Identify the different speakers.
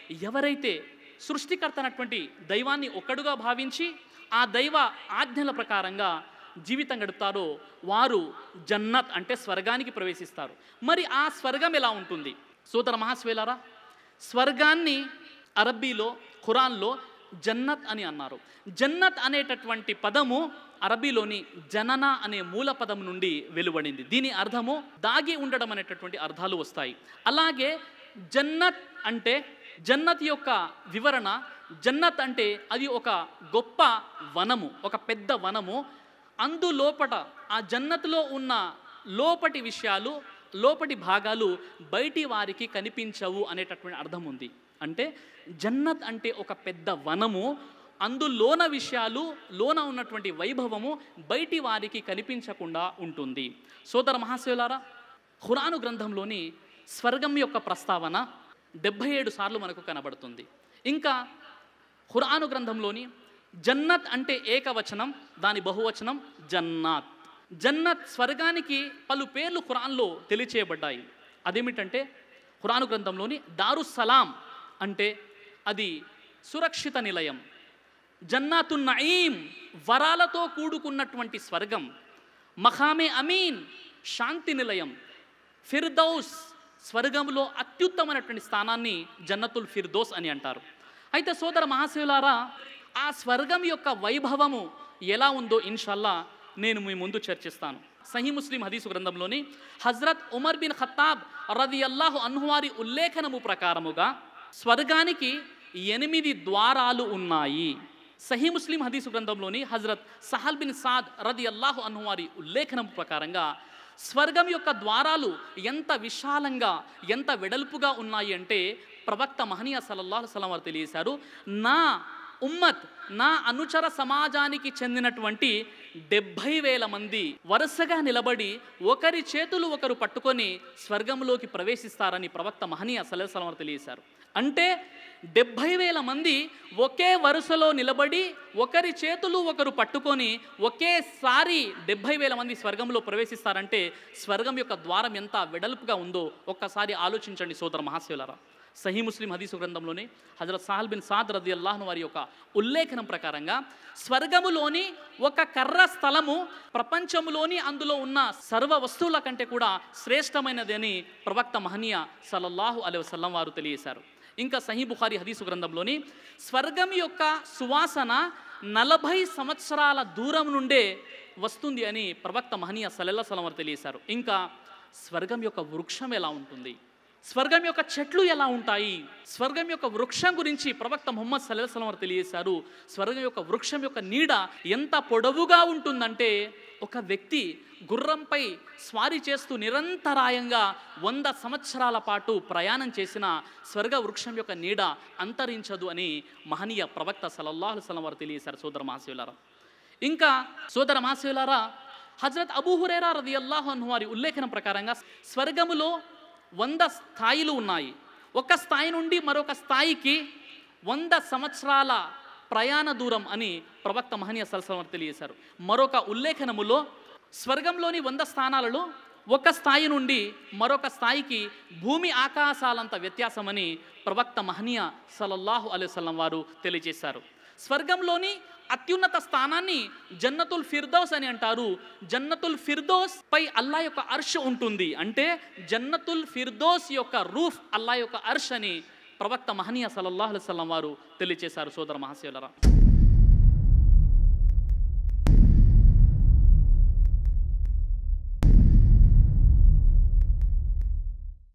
Speaker 1: ఎవరైతే సృష్టికర్త అయినటువంటి దైవాన్ని ఒక్కడుగా భావించి ఆ దైవ ఆజ్ఞల ప్రకారంగా జీవితం గడుపుతారో వారు జన్నత్ అంటే స్వర్గానికి ప్రవేశిస్తారు మరి ఆ స్వర్గం ఎలా ఉంటుంది సోదర మహాస్వేలారా స్వర్గాన్ని అరబ్బీలో ఖురాన్లో జన్నత్ అని అన్నారు జన్నత్ అనేటటువంటి పదము అరబీలోని జనన అనే మూల పదం నుండి వెలువడింది దీని అర్థము దాగి ఉండడం అనేటటువంటి అర్థాలు వస్తాయి అలాగే జన్నత్ అంటే జన్నత్ యొక్క వివరణ జన్నత్ అంటే అది ఒక గొప్ప వనము ఒక పెద్ద వనము అందులోపట ఆ జన్నత్లో ఉన్న లోపటి విషయాలు లోపటి భాగాలు బయటి వారికి కనిపించవు అనేటటువంటి అర్థం ఉంది అంటే జన్నత్ అంటే ఒక పెద్ద వనము అందులోన విషయాలు లోన ఉన్నటువంటి వైభవము బయటి వారికి కనిపించకుండా ఉంటుంది సోదర మహాశివులారా ఖురాను గ్రంథంలోని స్వర్గం యొక్క ప్రస్తావన డెబ్భై ఏడు సార్లు మనకు కనబడుతుంది ఇంకా ఖురాను గ్రంథంలోని జన్నత్ అంటే ఏకవచనం దాని బహువచనం జన్నాత్ జన్నత్ స్వర్గానికి పలు పేర్లు ఖురాన్లో తెలియచేయబడ్డాయి అదేమిటంటే ఖురాను గ్రంథంలోని దారుస్సలాం అంటే అది సురక్షిత నిలయం జన్నాతు నయీం వరాలతో కూడుకున్నటువంటి స్వర్గం మఖామే అమీన్ శాంతి నిలయం ఫిర్దౌస్ స్వర్గంలో అత్యుత్తమైనటువంటి స్థానాన్ని జన్నతుల్ ఫిర్దోస్ అని అంటారు అయితే సోదర మహాశివులారా ఆ స్వర్గం యొక్క వైభవము ఎలా ఉందో ఇన్షల్లా నేను మీ ముందు చర్చిస్తాను సహీ ముస్లిం హదీసు గ్రంథంలోని హజ్రత్ ఉమర్ బిన్ ఖత్తాబ్ రది అల్లాహు అన్హువారి ఉల్లేఖనము ప్రకారముగా స్వర్గానికి ఎనిమిది ద్వారాలు ఉన్నాయి సహీ ముస్లిం హదీసు గ్రంథంలోని హజ్రత్ సహల్ బిన్ సాద్ రది అల్లాహు అన్హువారి ఉల్లేఖనం ప్రకారంగా స్వర్గం యొక్క ద్వారాలు ఎంత విశాలంగా ఎంత వెడల్పుగా ఉన్నాయి అంటే ప్రవక్త మహనీయ సల్లల్లాహు సలం వారు తెలియజేశారు నా ఉమ్మత్ నా అనుచర సమాజానికి చెందినటువంటి డెబ్భై వేల మంది వరుసగా నిలబడి ఒకరి చేతులు ఒకరు పట్టుకొని స్వర్గంలోకి ప్రవేశిస్తారని ప్రవక్త మహనీయ సల్లల్లాహు సలం వారు తెలియజేశారు అంటే డెబ్భై వేల మంది ఒకే వరుసలో నిలబడి ఒకరి చేతులు ఒకరు పట్టుకొని ఒకేసారి డెబ్భై వేల మంది స్వర్గంలో ప్రవేశిస్తారంటే స్వర్గం యొక్క ద్వారం ఎంత వెడల్పుగా ఉందో ఒక్కసారి ఆలోచించండి సోదర మహాశివులారా సహీ ముస్లిం హదీసు గ్రంథంలోని హజరత్ సాహల్ బిన్ సాద్ రది అల్లాహ్ను వారి యొక్క ఉల్లేఖనం ప్రకారంగా స్వర్గములోని ఒక కర్ర స్థలము ప్రపంచములోని అందులో ఉన్న సర్వ వస్తువుల కంటే కూడా శ్రేష్టమైనది అని ప్రవక్త మహనీయ సల్లల్లాహు అలైహి వసల్లం వారు తెలియజేశారు ఇంకా సహీ బుఖారి హదీసు గ్రంథంలోని స్వర్గం యొక్క సువాసన నలభై సంవత్సరాల దూరం నుండే వస్తుంది అని ప్రవక్త మహనీయ సల్లల్లా సలం వారు తెలియజేశారు ఇంకా స్వర్గం యొక్క వృక్షం ఎలా ఉంటుంది స్వర్గం యొక్క చెట్లు ఎలా ఉంటాయి స్వర్గం యొక్క వృక్షం గురించి ప్రవక్త ముహమ్మద్ సల్లాహం వారు తెలియజేశారు స్వర్గం యొక్క వృక్షం యొక్క నీడ ఎంత పొడవుగా ఉంటుందంటే ఒక వ్యక్తి గుర్రంపై స్వారీ చేస్తూ నిరంతరాయంగా వంద సంవత్సరాల పాటు ప్రయాణం చేసిన స్వర్గ వృక్షం యొక్క నీడ అంతరించదు అని మహనీయ ప్రవక్త సలల్లాహు సలం వారు తెలియజేశారు సోదర మహాశివులారా ఇంకా సోదర మహాశివులారా హజరత్ అబూహురేరా రది అల్లాహు అన్హు వారి ఉల్లేఖనం ప్రకారంగా స్వర్గములో వంద స్థాయిలు ఉన్నాయి ఒక స్థాయి నుండి మరొక స్థాయికి వంద సంవత్సరాల ప్రయాణ దూరం అని ప్రవక్త మహనీయ సరస్వరం తెలియజేశారు మరొక ఉల్లేఖనములో స్వర్గంలోని వంద స్థానాలలో ఒక స్థాయి నుండి మరొక స్థాయికి భూమి ఆకాశాలంత వ్యత్యాసమని ప్రవక్త మహనీయ సల్లల్లాహు అలైవల్లం వారు తెలియజేశారు స్వర్గంలోని అత్యున్నత స్థానాన్ని జన్నతుల్ ఫిర్దౌస్ అని అంటారు జన్నతుల్ ఫిర్దోస్ పై అల్లా యొక్క అర్ష్ ఉంటుంది అంటే జన్నతుల్ ఫిర్దోస్ యొక్క రూఫ్ అల్లా యొక్క అర్ష్ అని ప్రవక్త మహనీయ సల్లల్లాహు అలైహి వసల్లం వారు తెలియజేశారు సోదర మహాశివులరా